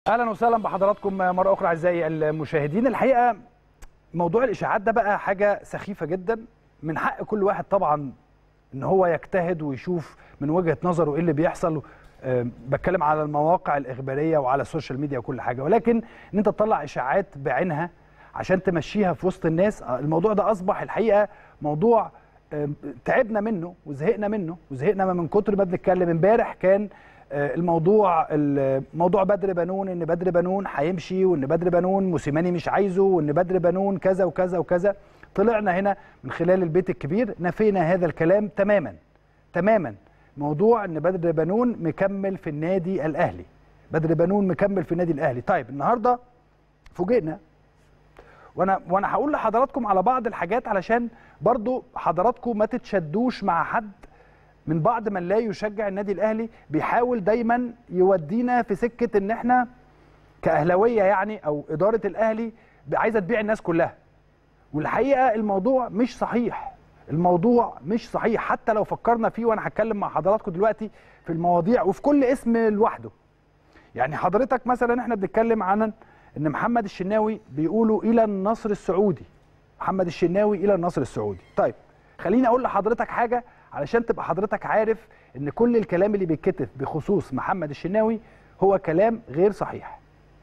اهلا وسهلا بحضراتكم مره اخرى اعزائي المشاهدين الحقيقه موضوع الاشاعات ده بقى حاجه سخيفه جدا من حق كل واحد طبعا ان هو يجتهد ويشوف من وجهه نظره ايه اللي بيحصل أه بتكلم على المواقع الاخباريه وعلى السوشيال ميديا وكل حاجه ولكن ان انت تطلع اشاعات بعينها عشان تمشيها في وسط الناس الموضوع ده اصبح الحقيقه موضوع أه تعبنا منه وزهقنا منه وزهقنا من كتر ما بنتكلم امبارح كان الموضوع موضوع بدر بنون ان بدر بنون هيمشي وان بدر بنون موسيماني مش عايزه وان بدر بنون كذا وكذا وكذا طلعنا هنا من خلال البيت الكبير نفينا هذا الكلام تماما تماما موضوع ان بدر بنون مكمل في النادي الاهلي بدر بنون مكمل في النادي الاهلي طيب النهارده فوجئنا وانا وانا هقول لحضراتكم على بعض الحاجات علشان برضو حضراتكم ما تتشدوش مع حد من بعض من لا يشجع النادي الاهلي بيحاول دايما يودينا في سكه ان احنا كاهلاويه يعني او اداره الاهلي عايزه تبيع الناس كلها والحقيقه الموضوع مش صحيح الموضوع مش صحيح حتى لو فكرنا فيه وانا هتكلم مع حضراتكم دلوقتي في المواضيع وفي كل اسم لوحده يعني حضرتك مثلا احنا بنتكلم عن ان محمد الشناوي بيقولوا الى النصر السعودي محمد الشناوي الى النصر السعودي طيب خليني اقول لحضرتك حاجه علشان تبقى حضرتك عارف ان كل الكلام اللي بيتكتب بخصوص محمد الشناوي هو كلام غير صحيح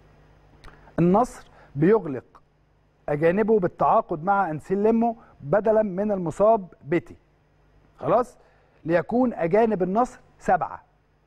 النصر بيغلق اجانبه بالتعاقد مع انسيلمو بدلا من المصاب بيتي خلاص ليكون اجانب النصر سبعه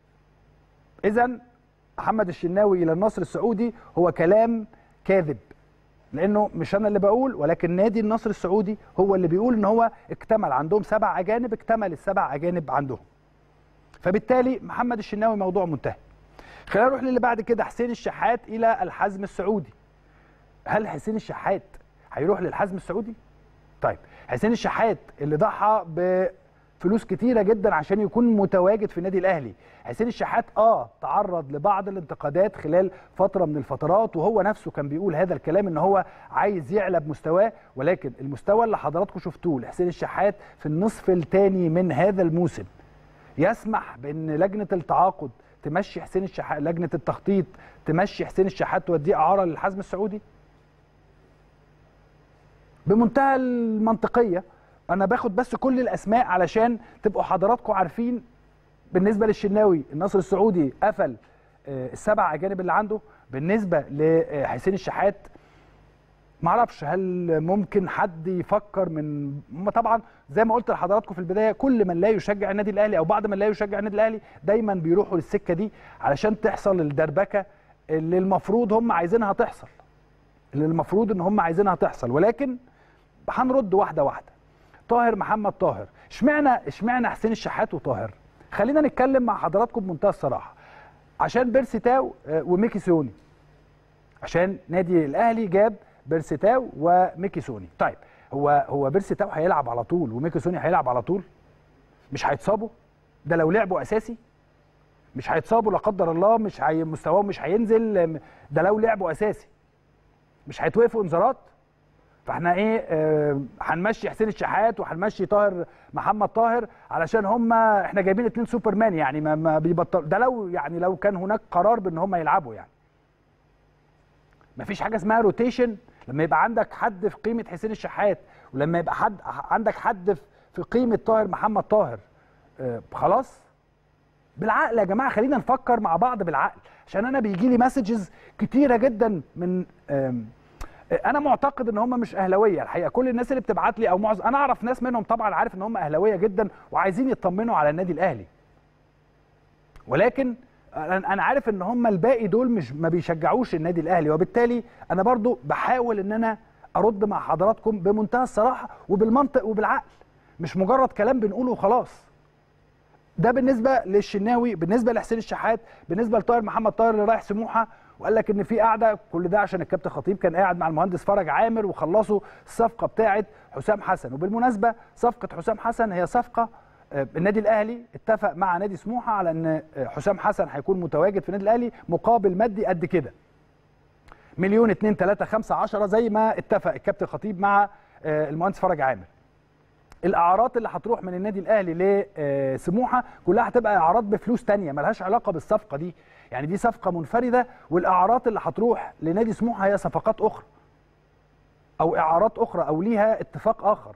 اذا محمد الشناوي الى النصر السعودي هو كلام كاذب لانه مش انا اللي بقول ولكن نادي النصر السعودي هو اللي بيقول ان هو اكتمل عندهم سبع اجانب اكتمل السبع اجانب عندهم فبالتالي محمد الشناوي موضوع منتهي خلينا نروح للي بعد كده حسين الشحات الى الحزم السعودي هل حسين الشحات هيروح للحزم السعودي طيب حسين الشحات اللي ضحى بفلوس كتيره جدا عشان يكون متواجد في النادي الاهلي حسين الشحات اه تعرض لبعض الانتقادات خلال فتره من الفترات وهو نفسه كان بيقول هذا الكلام ان هو عايز يعلى بمستواه ولكن المستوى اللي حضراتكم شفتوه لحسين الشحات في النصف الثاني من هذا الموسم يسمح بان لجنه التعاقد تمشي حسين الشحات لجنه التخطيط تمشي حسين الشحات توديه اعاره للحزم السعودي بمنتهى المنطقيه انا باخد بس كل الاسماء علشان تبقوا حضراتكم عارفين بالنسبه للشناوي النصر السعودي قفل السبع اجانب اللي عنده بالنسبه لحسين الشحات معرفش هل ممكن حد يفكر من طبعا زي ما قلت لحضراتكم في البدايه كل من لا يشجع النادي الاهلي او بعض من لا يشجع النادي الاهلي دايما بيروحوا للسكه دي علشان تحصل الدربكه اللي المفروض هم عايزينها تحصل اللي المفروض ان هم عايزينها تحصل ولكن هنرد واحده واحده طاهر محمد طاهر اشمعنى اشمعنى حسين الشحات وطاهر خلينا نتكلم مع حضراتكم بمنتهى الصراحه عشان بيرسي تاو وميكي سوني عشان نادي الاهلي جاب بيرسي تاو وميكي سوني طيب هو هو بيرسي تاو هيلعب على طول وميكي سوني هيلعب على طول مش هيتصابوا ده لو لعبوا اساسي مش هيتصابوا لا قدر الله مش هي مستواهم مش هينزل ده لو لعبوا اساسي مش هيتوقفوا انذارات فاحنا ايه آه هنمشي حسين الشحات وهنمشي طاهر محمد طاهر علشان هم احنا جايبين اتنين سوبرمان يعني ما, ما بيبطل ده لو يعني لو كان هناك قرار بان هم يلعبوا يعني مفيش حاجه اسمها روتيشن لما يبقى عندك حد في قيمه حسين الشحات ولما يبقى حد عندك حد في قيمه طاهر محمد طاهر آه خلاص بالعقل يا جماعه خلينا نفكر مع بعض بالعقل عشان انا بيجي لي مسجز كتيره جدا من آه انا معتقد ان هم مش اهلاويه الحقيقه كل الناس اللي بتبعت لي او معظم انا اعرف ناس منهم طبعا عارف ان هم اهلاويه جدا وعايزين يطمنوا على النادي الاهلي ولكن انا عارف ان هم الباقي دول مش ما بيشجعوش النادي الاهلي وبالتالي انا برضو بحاول ان انا ارد مع حضراتكم بمنتهى الصراحه وبالمنطق وبالعقل مش مجرد كلام بنقوله وخلاص ده بالنسبه للشناوي بالنسبه لحسين الشحات بالنسبه لطاهر محمد طاهر اللي رايح سموحه وقال لك ان في قاعده كل ده عشان الكابتن خطيب كان قاعد مع المهندس فرج عامر وخلصوا الصفقه بتاعه حسام حسن وبالمناسبه صفقه حسام حسن هي صفقه النادي الاهلي اتفق مع نادي سموحه على ان حسام حسن هيكون متواجد في النادي الاهلي مقابل مادي قد كده مليون 2 3 5 10 زي ما اتفق الكابتن خطيب مع المهندس فرج عامر الاعارات اللي هتروح من النادي الاهلي لسموحه كلها هتبقى اعارات بفلوس تانية ملهاش علاقه بالصفقه دي يعني دي صفقه منفرده والاعارات اللي هتروح لنادي سموحه هي صفقات اخرى او اعارات اخرى او ليها اتفاق اخر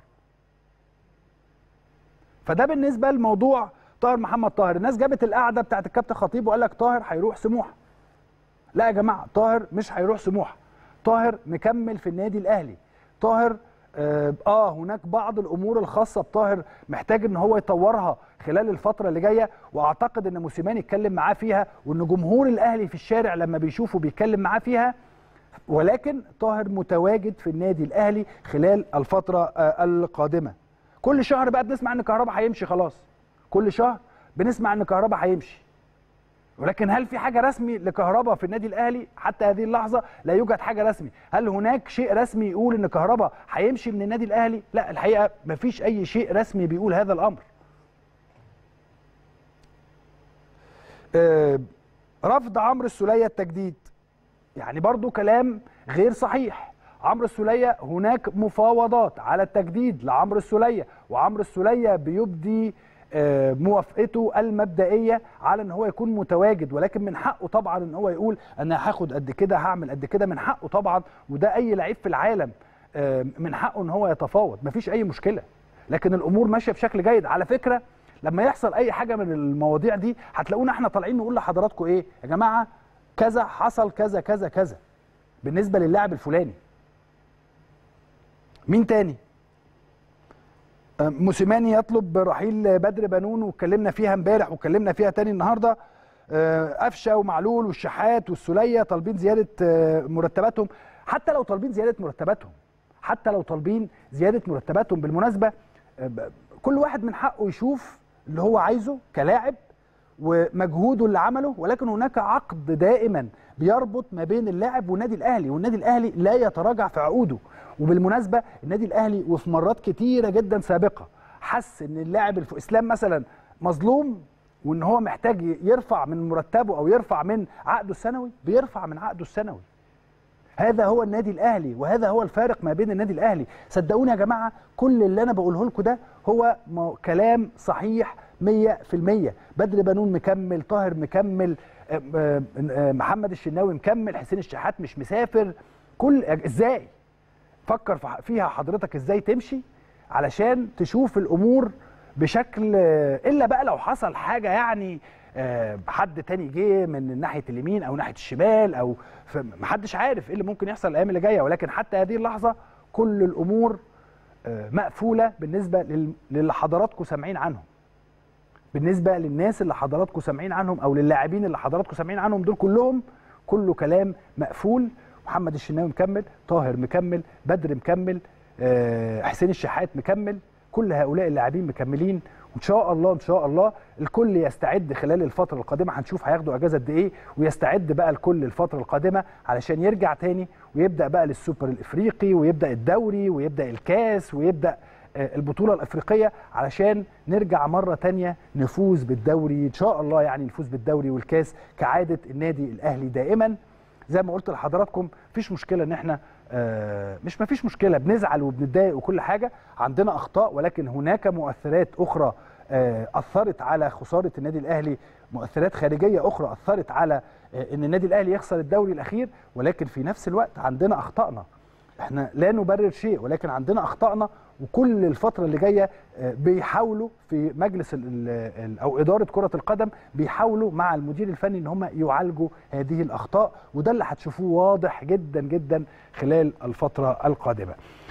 فده بالنسبه لموضوع طاهر محمد طاهر الناس جابت القعده بتاعت الكابتن خطيب وقال لك طاهر هيروح سموحه لا يا جماعه طاهر مش هيروح سموحه طاهر مكمل في النادي الاهلي طاهر آه, اه هناك بعض الامور الخاصه بطاهر محتاج ان هو يطورها خلال الفتره اللي جايه واعتقد ان موسيماني اتكلم معاه فيها وان جمهور الاهلي في الشارع لما بيشوفه بيتكلم معاه فيها ولكن طاهر متواجد في النادي الاهلي خلال الفتره آه القادمه كل شهر بقى بنسمع ان كهربا هيمشي خلاص كل شهر بنسمع ان كهربا هيمشي ولكن هل في حاجه رسمي لكهربا في النادي الاهلي حتى هذه اللحظه لا يوجد حاجه رسمي هل هناك شيء رسمي يقول ان كهربا هيمشي من النادي الاهلي لا الحقيقه ما فيش اي شيء رسمي بيقول هذا الامر آه رفض عمرو السوليه التجديد يعني برضو كلام غير صحيح عمرو السوليه هناك مفاوضات على التجديد لعمرو السوليه وعمرو السوليه بيبدي موافقته المبدئيه على ان هو يكون متواجد ولكن من حقه طبعا ان هو يقول انا هاخد قد كده هعمل قد كده من حقه طبعا وده اي لعيب في العالم من حقه ان هو يتفاوض مفيش اي مشكله لكن الامور ماشيه بشكل جيد على فكره لما يحصل اي حاجه من المواضيع دي هتلاقونا احنا طالعين نقول لحضراتكم ايه يا جماعه كذا حصل كذا كذا كذا بالنسبه للاعب الفلاني مين تاني موسيماني يطلب رحيل بدر بنون واتكلمنا فيها امبارح واتكلمنا فيها تاني النهارده قفشه ومعلول والشحات والسوليه طالبين زياده مرتباتهم حتى لو طالبين زياده مرتباتهم حتى لو طالبين زياده مرتباتهم بالمناسبه كل واحد من حقه يشوف اللي هو عايزه كلاعب ومجهوده اللي عمله ولكن هناك عقد دائما بيربط ما بين اللاعب والنادي الاهلي والنادي الاهلي لا يتراجع في عقوده وبالمناسبه النادي الاهلي وفي مرات كتيره جدا سابقه حس ان اللاعب الف... اسلام مثلا مظلوم وان هو محتاج يرفع من مرتبه او يرفع من عقده السنوي بيرفع من عقده السنوي هذا هو النادي الاهلي وهذا هو الفارق ما بين النادي الاهلي صدقوني يا جماعه كل اللي انا بقوله لكم ده هو كلام صحيح 100% بدر بنون مكمل طاهر مكمل محمد الشناوي مكمل حسين الشحات مش مسافر كل ازاي فكر فيها حضرتك ازاي تمشي علشان تشوف الامور بشكل الا بقى لو حصل حاجه يعني حد تاني جه من ناحيه اليمين او ناحيه الشمال او محدش عارف ايه اللي ممكن يحصل الايام اللي جايه ولكن حتى هذه اللحظه كل الامور مقفوله بالنسبه للي حضراتكم سامعين عنهم بالنسبه للناس اللي حضراتكم سامعين عنهم او للاعبين اللي حضراتكم سامعين عنهم دول كلهم كله كلام مقفول محمد الشناوي مكمل طاهر مكمل بدر مكمل حسين الشحات مكمل كل هؤلاء اللاعبين مكملين وان شاء الله ان شاء الله الكل يستعد خلال الفتره القادمه هنشوف هياخدوا اجازه قد ايه ويستعد بقى الكل الفتره القادمه علشان يرجع تاني ويبدا بقى للسوبر الافريقي ويبدا الدوري ويبدا الكاس ويبدا البطوله الافريقيه علشان نرجع مره تانية نفوز بالدوري ان شاء الله يعني نفوز بالدوري والكاس كعاده النادي الاهلي دائما زي ما قلت لحضراتكم مفيش مشكله ان احنا آه مش مفيش مشكله بنزعل وبنتضايق وكل حاجه عندنا اخطاء ولكن هناك مؤثرات اخرى آه اثرت على خساره النادي الاهلي مؤثرات خارجيه اخرى اثرت على آه ان النادي الاهلي يخسر الدوري الاخير ولكن في نفس الوقت عندنا اخطائنا احنا لا نبرر شيء ولكن عندنا اخطائنا وكل الفتره اللي جايه بيحاولوا في مجلس ال ال او اداره كره القدم بيحاولوا مع المدير الفني ان هم يعالجوا هذه الاخطاء وده اللي هتشوفوه واضح جدا جدا خلال الفتره القادمه